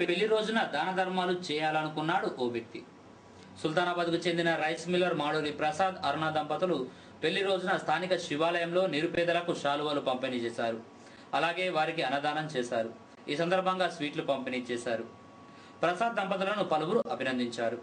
పెళ్లి రోజున దాన ధర్మాలు చేయాలనుకున్నాడు ఓ వ్యక్తి సుల్తానాబాద్కు చెందిన రైస్ మిల్లర్ మాడూరి ప్రసాద్ అరుణ దంపతులు పెళ్లి రోజున స్థానిక శివాలయంలో నిరుపేదలకు శాలువాలు పంపిణీ చేశారు అలాగే వారికి అన్నదానం చేశారు ఈ సందర్భంగా స్వీట్లు పంపిణీ చేశారు ప్రసాద్ దంపతులను పలువురు అభినందించారు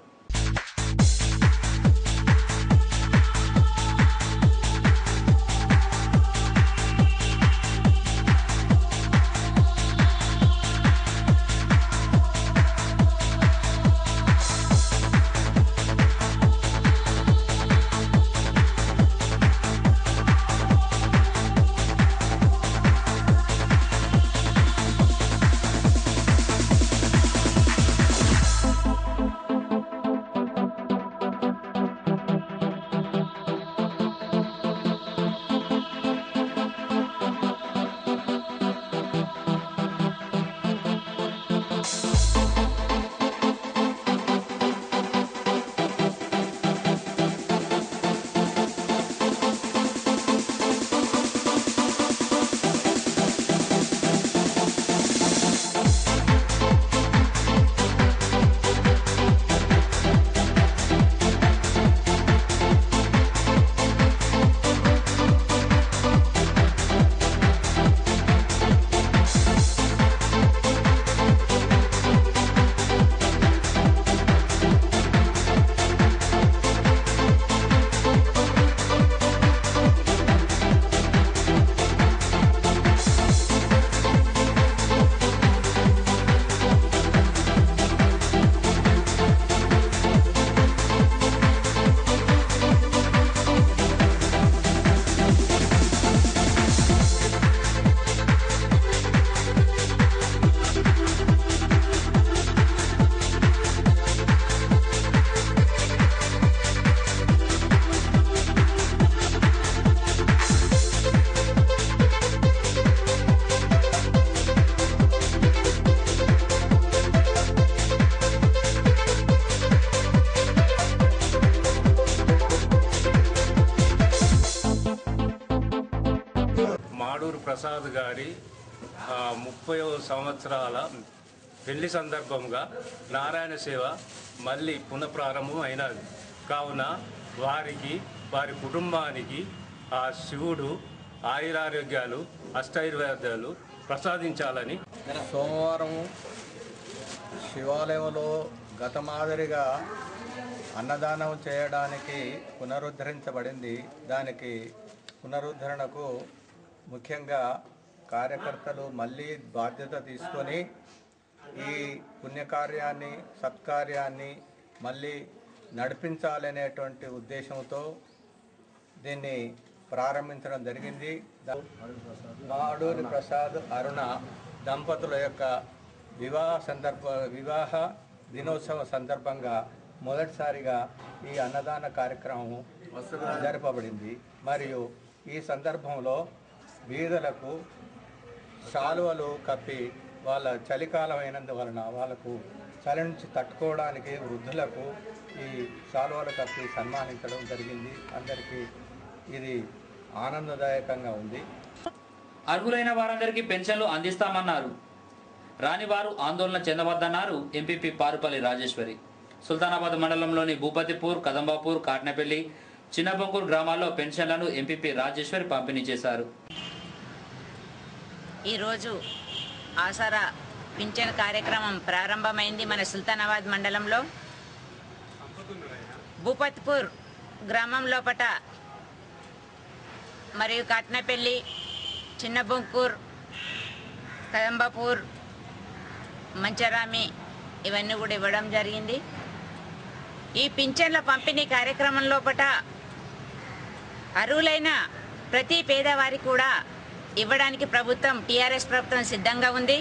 మాడూరు ప్రసాద్ గారి ఆ, ముప్పై సంవత్సరాల పెళ్లి సందర్భంగా నారాయణ సేవ మళ్ళీ పునఃప్రారంభం అయినది కావున వారికి వారి కుటుంబానికి ఆ శివుడు ఆయురారోగ్యాలు అష్టైర్వేదాలు ప్రసాదించాలని సోమవారం శివాలయంలో గత మాదిరిగా అన్నదానం చేయడానికి పునరుద్ధరించబడింది దానికి పునరుద్ధరణకు ముఖ్యంగా కార్యకర్తలు మళ్ళీ బాధ్యత తీసుకొని ఈ పుణ్యకార్యాన్ని సత్కార్యాన్ని మళ్ళీ నడిపించాలనేటువంటి ఉద్దేశంతో దీన్ని ప్రారంభించడం జరిగింది దా- మాడూరి ప్రసాద్ అరుణ దంపతుల యొక్క వివాహ సందర్భ వివాహ దినోత్సవ సందర్భంగా మొదటిసారిగా ఈ అన్నదాన కార్యక్రమం జరపబడింది మరియు ఈ సందర్భంలో బీదలకు శాలువలు కప్పి వాళ్ళ చలికాలం అయినందువలన వాళ్ళకు చలి నుంచి తట్టుకోవడానికి వృద్ధులకు ఈ శాలువలు కప్పి సన్మానించడం జరిగింది అందరికీ ఇది ఆనందదాయకంగా ఉంది అర్హులైన వారందరికీ పెన్షన్లు అందిస్తామన్నారు రాని వారు ఆందోళన చెందవద్దన్నారు ఎంపీపీ పారుపల్లి రాజేశ్వరి సుల్తానాబాద్ మండలంలోని భూపతిపూర్ కదంబాపూర్ కాట్నపల్లి చిన్నబొంకూరు గ్రామాల్లో పెన్షన్లను ఎంపీపీ రాజేశ్వరి పంపిణీ చేశారు ఈరోజు ఆసరా పింఛన్ కార్యక్రమం ప్రారంభమైంది మన సుల్తానాబాద్ మండలంలో భూపత్పూర్ గ్రామం లోపట మరియు కాట్నపల్లి చిన్నబొంకూర్ కదంబాపూర్ మంచరామి ఇవన్నీ కూడా ఇవ్వడం జరిగింది ఈ పింఛన్ల పంపిణీ కార్యక్రమం లోపట అర్హులైన ప్రతి పేదవారి కూడా ఇవ్వడానికి ప్రభుత్వం టీఆర్ఎస్ ప్రభుత్వం సిద్ధంగా ఉంది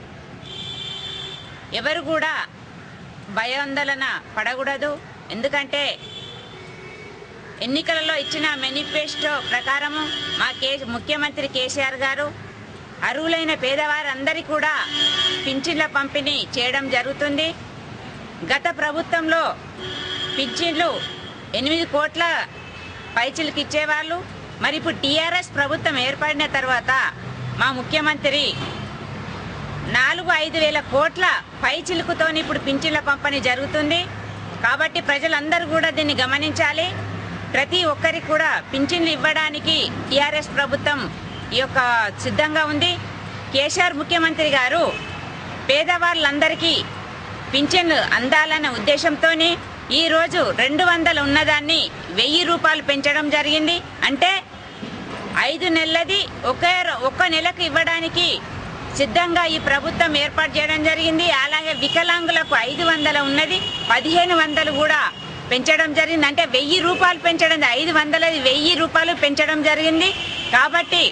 ఎవరు కూడా భయాందోళన పడకూడదు ఎందుకంటే ఎన్నికలలో ఇచ్చిన మేనిఫెస్టో ప్రకారము మా కే ముఖ్యమంత్రి కేసీఆర్ గారు అర్హులైన పేదవారందరికీ కూడా పింఛన్ల పంపిణీ చేయడం జరుగుతుంది గత ప్రభుత్వంలో పింఛన్లు ఎనిమిది కోట్ల పైచిలకు ఇచ్చేవాళ్ళు మరి ఇప్పుడు టీఆర్ఎస్ ప్రభుత్వం ఏర్పడిన తర్వాత మా ముఖ్యమంత్రి నాలుగు ఐదు వేల కోట్ల పై చిలుకుతోని ఇప్పుడు పింఛన్ల పంపిణీ జరుగుతుంది కాబట్టి ప్రజలందరూ కూడా దీన్ని గమనించాలి ప్రతి ఒక్కరికి కూడా పింఛన్లు ఇవ్వడానికి టీఆర్ఎస్ ప్రభుత్వం ఈ యొక్క సిద్ధంగా ఉంది కేసీఆర్ ముఖ్యమంత్రి గారు పేదవాళ్ళందరికీ పింఛన్లు అందాలన్న ఉద్దేశంతోనే ఈ రోజు రెండు వందలు ఉన్నదాన్ని వెయ్యి రూపాయలు పెంచడం జరిగింది అంటే ఐదు నెలలది ఒకే రో- ఒక్క నెలకు ఇవ్వడానికి సిద్ధంగా ఈ ప్రభుత్వం ఏర్పాటు చేయడం జరిగింది అలాగే వికలాంగులకు ఐదు వందల ఉన్నది పదిహేను వందలు కూడా పెంచడం జరిగింది అంటే వెయ్యి రూపాయలు పెంచడం ఐదు వందలది వెయ్యి రూపాయలు పెంచడం జరిగింది కాబట్టి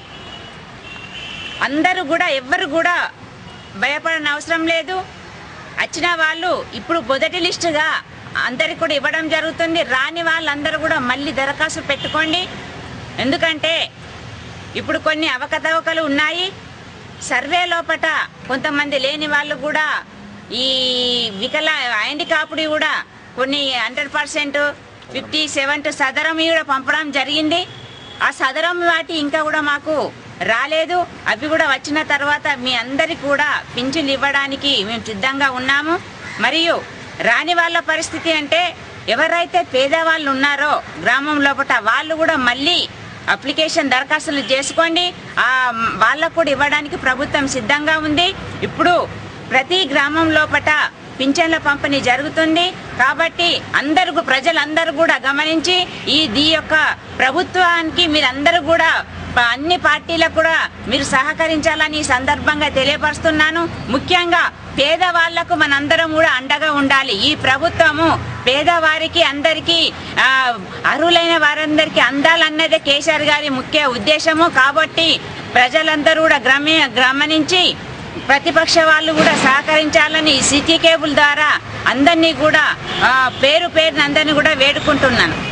అందరూ కూడా ఎవ్వరు కూడా భయపడని అవసరం లేదు వచ్చిన వాళ్ళు ఇప్పుడు మొదటి లిస్టుగా అందరికి కూడా ఇవ్వడం జరుగుతుంది రాని వాళ్ళందరూ కూడా మళ్ళీ దరఖాస్తు పెట్టుకోండి ఎందుకంటే ఇప్పుడు కొన్ని అవకతవకలు ఉన్నాయి సర్వే లోపట కొంతమంది లేని వాళ్ళు కూడా ఈ వికల హ్యాండికాపుడి కూడా కొన్ని hundred percent fifty seven Sadaram కూడా పంపడం జరిగింది ఆ సదరం వాటి ఇంకా కూడా మాకు రాలేదు అవి కూడా వచ్చిన తర్వాత మీ అందరికి కూడా పింఛన్లు ఇవ్వడానికి మేము సిద్ధంగా ఉన్నాము మరియు రాని వాళ్ళ పరిస్థితి అంటే ఎవరైతే పేదవాళ్ళు ఉన్నారో గ్రామం లోపల వాళ్ళు కూడా మళ్ళీ అప్లికేషన్ దరఖాస్తులు చేసుకోండి ఆ వాళ్ళకు కూడా ఇవ్వడానికి ప్రభుత్వం సిద్ధంగా ఉంది ఇప్పుడు ప్రతి గ్రామం లోపట పింఛన్ల పంపిణీ జరుగుతుంది కాబట్టి అందరు ప్రజలందరూ కూడా గమనించి ఈ దీ యొక్క ప్రభుత్వానికి మీరందరూ కూడా ప- అన్ని పార్టీలకు కూడా మీరు సహకరించాలని ఈ సందర్భంగా తెలియపరుస్తున్నాను ముఖ్యంగా పేదవాళ్లకు మనందరం కూడా అండగా ఉండాలి ఈ ప్రభుత్వము పేదవారికి అందరికీ ఆ, అర్హులైన వారందరికీ అందాలన్నదే కేసీఆర్ గారి ముఖ్య ఉద్దేశము కాబట్టి ప్రజలందరూ కూడా గ్రమి గమనించి ప్రతిపక్ష వాళ్ళు కూడా సహకరించాలని ఈ సిటీ కేబుల్ ద్వారా అందరినీ కూడా ఆ, పేరు పేరున అందరినీ కూడా వేడుకుంటున్నాను